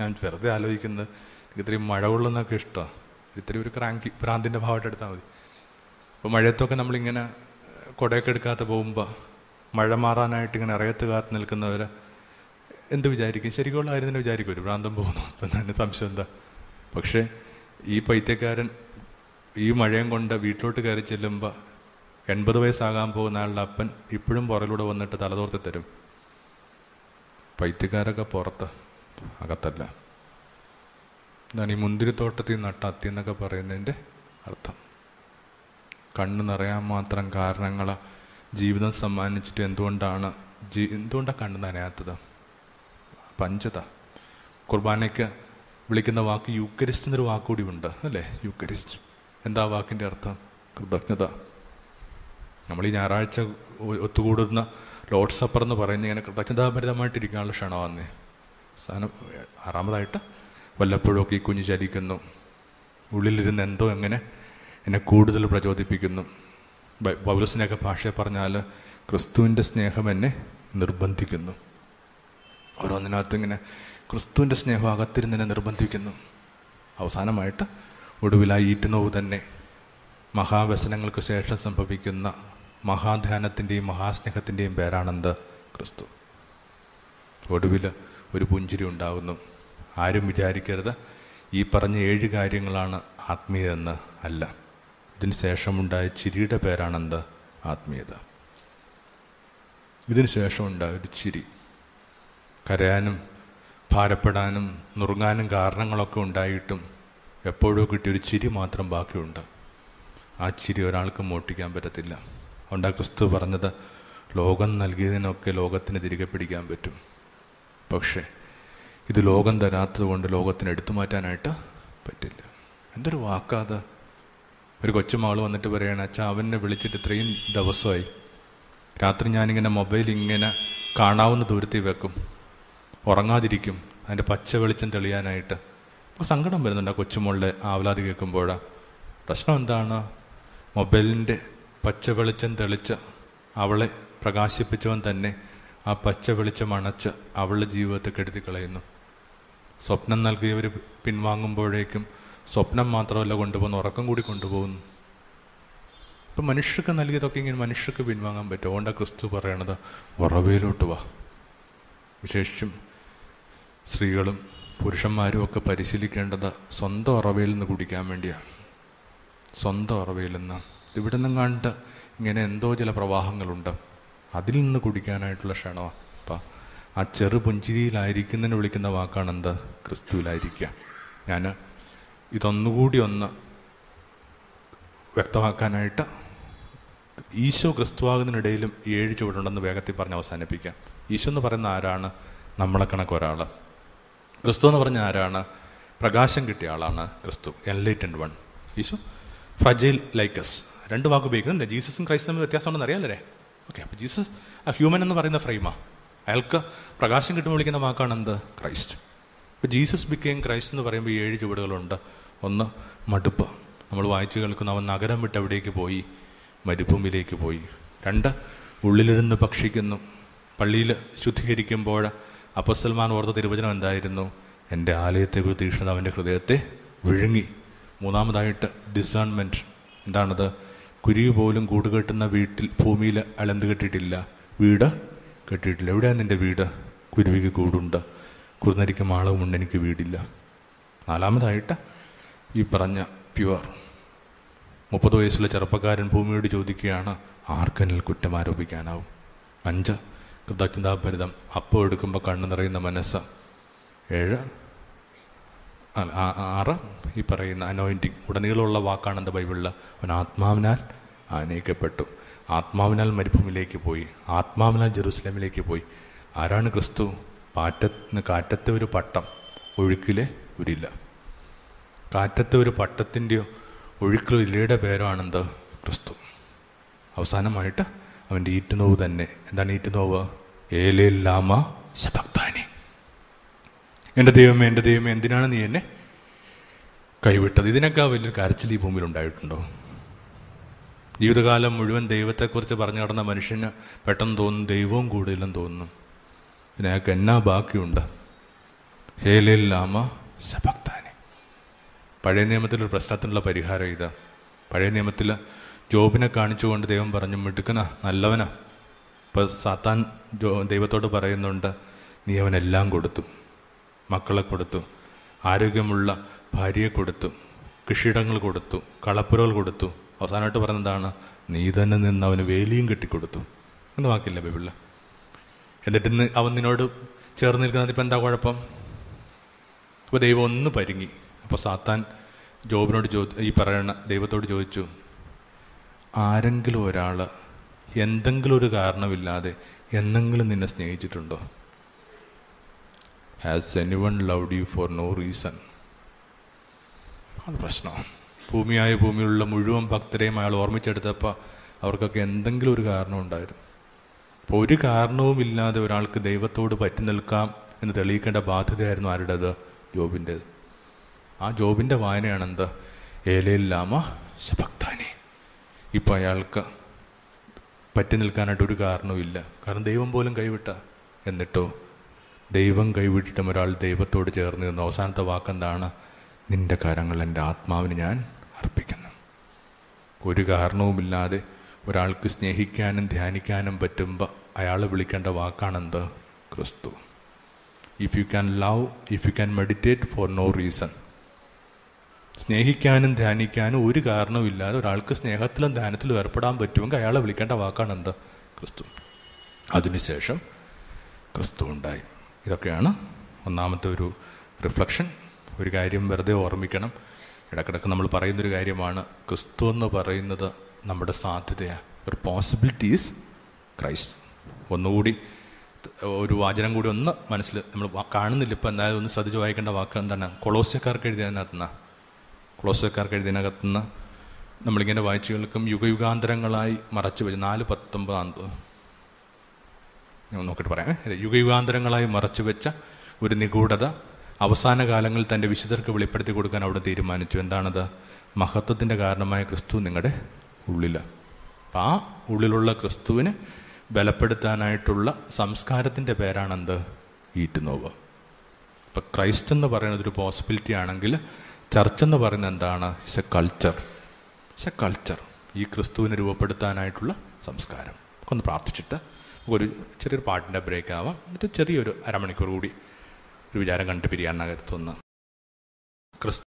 ഞാൻ വെറുതെ ആലോചിക്കുന്നത് എനിക്ക് ഇത്രയും മഴ കൊള്ളുന്നൊക്കെ ഇഷ്ടമാണ് ഇത്തിരി ഒരു ക്രാങ്കി ഭ്രാന്തിൻ്റെ ഭാവമായിട്ട് എടുത്താൽ മതി അപ്പോൾ മഴയത്തൊക്കെ നമ്മളിങ്ങനെ കുടയൊക്കെ എടുക്കാതെ പോകുമ്പോൾ മഴ മാറാനായിട്ട് ഇങ്ങനെ ഇറയത്ത് കാത്ത് നിൽക്കുന്നവരെ എന്ത് വിചാരിക്കും ശരിക്കുള്ള കാര്യം തന്നെ വിചാരിക്കും ഒരു ഭ്രാന്തം പോകുന്നു അപ്പം തന്നെ സംശയം എന്താ പക്ഷേ ഈ പൈത്യക്കാരൻ ഈ മഴയും കൊണ്ട് വീട്ടിലോട്ട് കയറി ചെല്ലുമ്പോൾ എൺപത് വയസ്സാകാൻ പോകുന്ന ആളുടെ അപ്പൻ ഇപ്പോഴും പുറകിലൂടെ വന്നിട്ട് തലതോർത്തി തരും പൈത്യക്കാരൊക്കെ പുറത്ത് അകത്തല്ല എന്താണ് ഈ മുന്തിരിത്തോട്ടത്തിൽ നട്ട അത്തി എന്നൊക്കെ പറയുന്നതിൻ്റെ അർത്ഥം കണ്ണ് നിറയാൻ മാത്രം കാരണങ്ങൾ ജീവിതം സമ്മാനിച്ചിട്ട് എന്തുകൊണ്ടാണ് ജീ എന്തുകൊണ്ടാണ് കണ്ണ് നനയാത്തത് പഞ്ചത കുർബാനയ്ക്ക് വിളിക്കുന്ന വാക്ക് യൂക്കരിസ്റ്റ് എന്നൊരു വാക്കുകൂടി ഉണ്ട് അല്ലേ യൂക്കരിസ്റ്റ് എന്താ വാക്കിൻ്റെ അർത്ഥം കൃതജ്ഞത നമ്മൾ ഈ ഞായറാഴ്ച ഒ- ഒത്തുകൂടുന്ന ലോഡ് സപ്പർ എന്ന് പറയുന്നത് ഇങ്ങനെ കൃതജ്ഞതാഭരിതമായിട്ടിരിക്കാനുള്ള ക്ഷണമാന്നേ സാധനം ആറാമതായിട്ട് വല്ലപ്പോഴൊക്കെ ഈ കുഞ്ഞ് ചലിക്കുന്നു ഉള്ളിലിരുന്ന് എന്തോ എങ്ങനെ എന്നെ കൂടുതൽ പ്രചോദിപ്പിക്കുന്നു ബൈ- പൗലോസിനെയൊക്കെ ഭാഷയെ പറഞ്ഞാൽ ക്രിസ്തുവിൻ്റെ സ്നേഹം എന്നെ നിർബന്ധിക്കുന്നു ഓരോന്നിനകത്ത് ഇങ്ങനെ ക്രിസ്തുവിൻ്റെ സ്നേഹം അകത്തിരുന്ന് എന്നെ നിർബന്ധിക്കുന്നു അവസാനമായിട്ട് ഒടുവിൽ ആ ഈറ്റുനോവ് തന്നെ മഹാവ്യസനങ്ങൾക്ക് ശേഷം സംഭവിക്കുന്ന മഹാധ്യാനത്തിൻ്റെയും മഹാസ്നേഹത്തിൻ്റെയും പേരാണെന്ത് ക്രിസ്തു ഒടുവിൽ ഒരു പുഞ്ചിരി ഉണ്ടാകുന്നു ആരും വിചാരിക്കരുത് ഈ പറഞ്ഞ ഏഴ് കാര്യങ്ങളാണ് ആത്മീയതെന്ന് അല്ല ഇതിന് ശേഷമുണ്ടായ ചിരിയുടെ പേരാണെന്ത് ആത്മീയത ഇതിന് ശേഷമുണ്ടായ ഒരു ചിരി കരയാനും ഭാരപ്പെടാനും നുറുങ്ങാനും കാരണങ്ങളൊക്കെ ഉണ്ടായിട്ടും എപ്പോഴോ കിട്ടിയ ഒരു ചിരി മാത്രം ബാക്കിയുണ്ട് ആ ചിരി ഒരാൾക്ക് മോട്ടിക്കാൻ പറ്റത്തില്ല അതുകൊണ്ട് ആ ക്രിസ്തു പറഞ്ഞത് ലോകം നൽകിയതിനൊക്കെ ലോകത്തിന് തിരികെ പിടിക്കാൻ പറ്റും പക്ഷേ ഇത് ലോകം തരാത്തത് കൊണ്ട് ലോകത്തിന് എടുത്തു മാറ്റാനായിട്ട് പറ്റില്ല എന്തൊരു വാക്കാത് ഒരു കൊച്ചുമാൾ വന്നിട്ട് പറയണ അച്ഛാ അവനെ വിളിച്ചിട്ട് ഇത്രയും ദിവസമായി രാത്രി ഞാനിങ്ങനെ മൊബൈൽ ഇങ്ങനെ കാണാവുന്ന ദൂരത്തിൽ വെക്കും ഉറങ്ങാതിരിക്കും അതിൻ്റെ പച്ച വെളിച്ചം തെളിയാനായിട്ട് അപ്പോൾ സങ്കടം വരുന്നുണ്ട് ആ കൊച്ചുമോളുടെ ആവലാതി കേൾക്കുമ്പോഴാ പ്രശ്നം എന്താണ് മൊബൈലിൻ്റെ പച്ച വെളിച്ചം തെളിച്ച് അവളെ പ്രകാശിപ്പിച്ചവൻ തന്നെ ആ പച്ച വെളിച്ചം അണച്ച് അവളുടെ ജീവിതത്തെ കെടുത്തി കളയുന്നു സ്വപ്നം നൽകിയവർ പിൻവാങ്ങുമ്പോഴേക്കും സ്വപ്നം മാത്രമല്ല കൊണ്ടുപോകുന്നു ഉറക്കം കൂടി കൊണ്ടുപോകുന്നു ഇപ്പം മനുഷ്യർക്ക് നൽകിയതൊക്കെ ഇങ്ങനെ മനുഷ്യർക്ക് പിൻവാങ്ങാൻ പറ്റും അതുകൊണ്ടാണ് ക്രിസ്തു പറയണത് ഉറവയിലോട്ട് വാ വിശേഷിച്ചും സ്ത്രീകളും പുരുഷന്മാരും ഒക്കെ പരിശീലിക്കേണ്ടത് സ്വന്തം ഉറവയിൽ നിന്ന് കുടിക്കാൻ വേണ്ടിയാണ് സ്വന്തം ഉറവയിൽ നിന്ന് ഇവിടെ നിന്നും കണ്ട് ഇങ്ങനെ എന്തോ ചില പ്രവാഹങ്ങളുണ്ട് അതിൽ നിന്ന് കുടിക്കാനായിട്ടുള്ള ക്ഷണമാണ് അപ്പം ആ ചെറു പുഞ്ചിരിയിലായിരിക്കുന്നതിന് വിളിക്കുന്ന വാക്കാണെന്ത് ക്രിസ്തുവിലായിരിക്കുക ഞാൻ ഇതൊന്നുകൂടി ഒന്ന് വ്യക്തമാക്കാനായിട്ട് ഈശോ ക്രിസ്തുവാകുന്നതിനിടയിലും ഏഴ് ചുവടുണ്ടെന്ന് വേഗത്തിൽ പറഞ്ഞ് അവസാനിപ്പിക്കാം ഈശോ എന്ന് പറയുന്ന ആരാണ് നമ്മളെ കണക്ക് ഒരാൾ ക്രിസ്തു എന്ന് പറഞ്ഞ ആരാണ് പ്രകാശം കിട്ടിയ ആളാണ് ക്രിസ്തു enlightened one Isho fragile like us രണ്ട് വാക്ക് ഉപയോഗിക്കുന്നുണ്ട് ജീസസും ക്രൈസ്തും തമ്മിൽ വ്യത്യാസമുണ്ടെന്ന് അറിയാലേ ഓക്കെ അപ്പോൾ ജീസസ് ആ ഹ്യൂമൻ എന്ന് പറയുന്ന ഫ്രെയിമാ അയാൾക്ക് പ്രകാശം കിട്ടുമ്പോൾ വിളിക്കുന്ന വാക്കാണ് എന്ത് ക്രൈസ്റ്റ് ഇപ്പോൾ ജീസസ് ബിക്കെയിം ക്രൈസ്റ്റ് എന്ന് പറയുമ്പോൾ ഈ ഏഴ് ചുവടുകളുണ്ട് ഒന്ന് മടുപ്പ് നമ്മൾ വായിച്ചു കേൾക്കുന്ന അവൻ നഗരം വിട്ട് എവിടേക്ക് പോയി മരുഭൂമിയിലേക്ക് പോയി രണ്ട് ഉള്ളിലിരുന്ന് ഭക്ഷിക്കുന്നു പള്ളിയിൽ ശുദ്ധീകരിക്കുമ്പോൾ അപ്പസ്സൽമാൻ ഓർത്ത തിരുവചനം എന്തായിരുന്നു എൻ്റെ ആലയത്തെ തീക്ഷ്ണത അവൻ്റെ ഹൃദയത്തെ വിഴുങ്ങി മൂന്നാമതായിട്ട് ഡിസേൺമെൻറ്റ് എന്താണത് കുരുവി പോലും കൂട് കെട്ടുന്ന വീട്ടിൽ ഭൂമിയിൽ അളന്ത് കെട്ടിയിട്ടില്ല വീട് കെട്ടിയിട്ടില്ല എവിടെയാണ് നിൻ്റെ വീട് കുരുവിക്ക് കൂടുണ്ട് കുറുനരിക്ക് മാളവുമുണ്ട് എനിക്ക് വീടില്ല നാലാമതായിട്ട് ഈ പറഞ്ഞ പ്യുവർ മുപ്പത് വയസ്സുള്ള ചെറുപ്പക്കാരൻ ഭൂമിയോട് ചോദിക്കുകയാണ് ആർക്കെന്നിൽ കുറ്റം ആരോപിക്കാനാവും അഞ്ച് കൃതജ്ഞതാഭരിതം അപ്പം എടുക്കുമ്പോൾ കണ്ണു നിറയുന്ന മനസ്സ് ഏഴ് അല്ല, ആ- ആറ് ഈ പറയുന്ന അനോയിൻറ്റിങ് ഉടനീളമുള്ള വാക്കാണ് എന്താ ബൈബിളിൽ അവൻ ആത്മാവിനാൽ ആനയിക്കപ്പെട്ടു ആത്മാവിനാൽ മരുഭൂമിയിലേക്ക് പോയി ആത്മാവിനാൽ ജെറുസലേമിലേക്ക് പോയി ആരാണ് ക്രിസ്തു പാറ്റത്തിന് കാറ്റത്തെ ഒരു പട്ടം ഒഴുക്കിലെ ഒരില്ല കാറ്റത്തെ ഒരു പട്ടത്തിൻ്റെയോ ഒഴുക്കിലോ ഇല്ലയുടെ പേരോ ആണെന്ത് ക്രിസ്തു അവസാനമായിട്ട് അവൻ്റെ ഈറ്റുനോവ് തന്നെ എന്താണ് ഈറ്റുനോവ് ഏലേ ലാമ ശബക്താനി എൻ്റെ ദൈവമേ എൻ്റെ ദൈവമേ എന്തിനാണ് നീ എന്നെ കൈവിട്ടത് ഇതിനൊക്കെ വലിയൊരു കരച്ചിൽ ഈ ഭൂമിയിൽ ഉണ്ടായിട്ടുണ്ടോ ജീവിതകാലം മുഴുവൻ ദൈവത്തെക്കുറിച്ച് പറഞ്ഞു നടന്ന മനുഷ്യന് പെട്ടെന്ന് തോന്നും ദൈവവും കൂടുതലും തോന്നുന്നു പിന്നെ അയാൾക്ക് എന്നാ ബാക്കിയുണ്ട് ഹേലില്ലാമ ശഭക്താനെ പഴയ നിയമത്തിലൊരു പ്രശ്നത്തിനുള്ള പരിഹാരം ഇതാ പഴയ നിയമത്തിൽ ജോബിനെ കാണിച്ചുകൊണ്ട് ദൈവം പറഞ്ഞു മിടുക്കനാ നല്ലവനാ ഇപ്പം സാത്താൻ ജോ ദൈവത്തോട് പറയുന്നുണ്ട് നീ അവനെല്ലാം കൊടുത്തു മക്കളെ കൊടുത്തു ആരോഗ്യമുള്ള ഭാര്യയെ കൊടുത്തു കൃഷിയിടങ്ങൾ കൊടുത്തു കളപ്പുരകൾ കൊടുത്തു അവസാനമായിട്ട് പറഞ്ഞതാണ് നീ തന്നെ നിന്ന് അവന് വേലിയും കെട്ടിക്കൊടുത്തു എന്ന് വാക്കില്ല ബൈബിളിൽ എന്നിട്ട് ഇന്ന് അവൻ നിന്നോട് ചേർന്ന് നിൽക്കുന്നത് ഇപ്പം എന്താ കുഴപ്പം അപ്പോൾ ദൈവം ഒന്ന് പരിങ്ങി അപ്പോൾ സാത്താൻ ജോബിനോട് ചോ ഈ പറയണ ദൈവത്തോട് ചോദിച്ചു ആരെങ്കിലും ഒരാൾ എന്തെങ്കിലും ഒരു കാരണമില്ലാതെ എന്നെങ്കിലും നിന്നെ സ്നേഹിച്ചിട്ടുണ്ടോ has any one loved you for no reason അത് പ്രശ്നമാണ് ഭൂമിയായ ഭൂമിയിലുള്ള മുഴുവൻ ഭക്തരെയും അയാൾ ഓർമ്മിച്ചെടുത്തപ്പോൾ അവർക്കൊക്കെ എന്തെങ്കിലും ഒരു കാരണം ഉണ്ടായിരുന്നു അപ്പോൾ ഒരു കാരണവുമില്ലാതെ ഒരാൾക്ക് ദൈവത്തോട് പറ്റി നിൽക്കാം എന്ന് തെളിയിക്കേണ്ട ബാധ്യതയായിരുന്നു ആരുടേത് ജോബിൻ്റേത് ആ ജോബിൻ്റെ വായനയാണ് എന്ത് ഏലയില്ലാമ ശഭക്താനെ ഇപ്പം അയാൾക്ക് പറ്റി നിൽക്കാനായിട്ട് ഒരു കാരണവുമില്ല കാരണം ദൈവം പോലും കൈവിട്ട എന്നിട്ടോ ദൈവം കൈവിട്ടിട്ടും ഒരാൾ ദൈവത്തോട് ചേർന്ന് നിന്നു അവസാനത്തെ വാക്കെന്താണ് നിന്റെ കരങ്ങൾ എൻ്റെ ആത്മാവിന് ഞാൻ അർപ്പിക്കുന്നു ഒരു കാരണവുമില്ലാതെ ഒരാൾക്ക് സ്നേഹിക്കാനും ധ്യാനിക്കാനും പറ്റുമ്പോൾ അയാൾ വിളിക്കേണ്ട വാക്കാണെന്ത് ക്രിസ്തു if you can love if you can meditate for no reason സ്നേഹിക്കാനും ധ്യാനിക്കാനും ഒരു കാരണവുമില്ലാതെ ഒരാൾക്ക് സ്നേഹത്തിലും ധ്യാനത്തിലും ഏർപ്പെടാൻ പറ്റുമെങ്കിൽ അയാളെ വിളിക്കേണ്ട വാക്കാണ് എന്ത് ക്രിസ്തു അതിനുശേഷം ക്രിസ്തു ഉണ്ടായി ഇതൊക്കെയാണ് ഒന്നാമത്തെ ഒരു റിഫ്ലക്ഷൻ ഒരു കാര്യം വെറുതെ ഓർമ്മിക്കണം ഇടക്കിടക്ക് നമ്മൾ പറയുന്നൊരു കാര്യമാണ് ക്രിസ്തു എന്ന് പറയുന്നത് നമ്മുടെ സാധ്യതയാണ് ഒരു പോസിബിലിറ്റീസ് ക്രൈസ്റ്റ് ഒന്നുകൂടി ഒരു വാചനം കൂടി ഒന്ന് മനസ്സിൽ നമ്മൾ കാണുന്നില്ല ഇപ്പം എന്തായാലും ഒന്ന് ശ്രദ്ധിച്ച് വായിക്കേണ്ട വാക്ക് എന്താണ് കൊളോസ്യക്കാർക്ക് എഴുതിയതിനകത്തുനിന്ന് കൊളോസ്യക്കാർക്ക് എഴുതിയതിനകത്തുനിന്ന് നമ്മളിങ്ങനെ വായിച്ചു കേൾക്കും യുഗയുഗാന്തരങ്ങളായി മറച്ചു വെച്ച് നാല് പത്തൊമ്പതാം ഞാൻ നോക്കിയിട്ട് പറയാം യുഗയുഗാന്തരങ്ങളായി മറച്ചു വെച്ച ഒരു നിഗൂഢത അവസാന കാലങ്ങളിൽ തൻ്റെ വിശുദ്ധർക്ക് വെളിപ്പെടുത്തി കൊടുക്കാൻ അവിടെ തീരുമാനിച്ചു എന്താണത് മഹത്വത്തിൻ്റെ കാരണമായ ക്രിസ്തു നിങ്ങളുടെ ഉള്ളിൽ അപ്പം ആ ഉള്ളിലുള്ള ക്രിസ്തുവിന് ബലപ്പെടുത്താനായിട്ടുള്ള സംസ്കാരത്തിൻ്റെ പേരാണെന്ത് ഈറ്റുനോവ് ഇപ്പം ക്രൈസ്റ്റ് എന്ന് പറയുന്നത് ഒരു പോസിബിലിറ്റി ആണെങ്കിൽ ചർച്ച് എന്ന് പറയുന്നത് എന്താണ് is a culture is a culture ഈ ക്രിസ്തുവിനെ രൂപപ്പെടുത്താനായിട്ടുള്ള സംസ്കാരം ഒന്ന് പ്രാർത്ഥിച്ചിട്ട് ഒരു ചെറിയൊരു പാട്ടിൻ്റെ ബ്രേക്ക് ആവാം എന്നിട്ട് ചെറിയൊരു അരമണിക്കൂർ കൂടി ഒരു വിചാരം കണ്ടു പിരിയാൻ കരുത്തുന്ന ക്രിസ്തു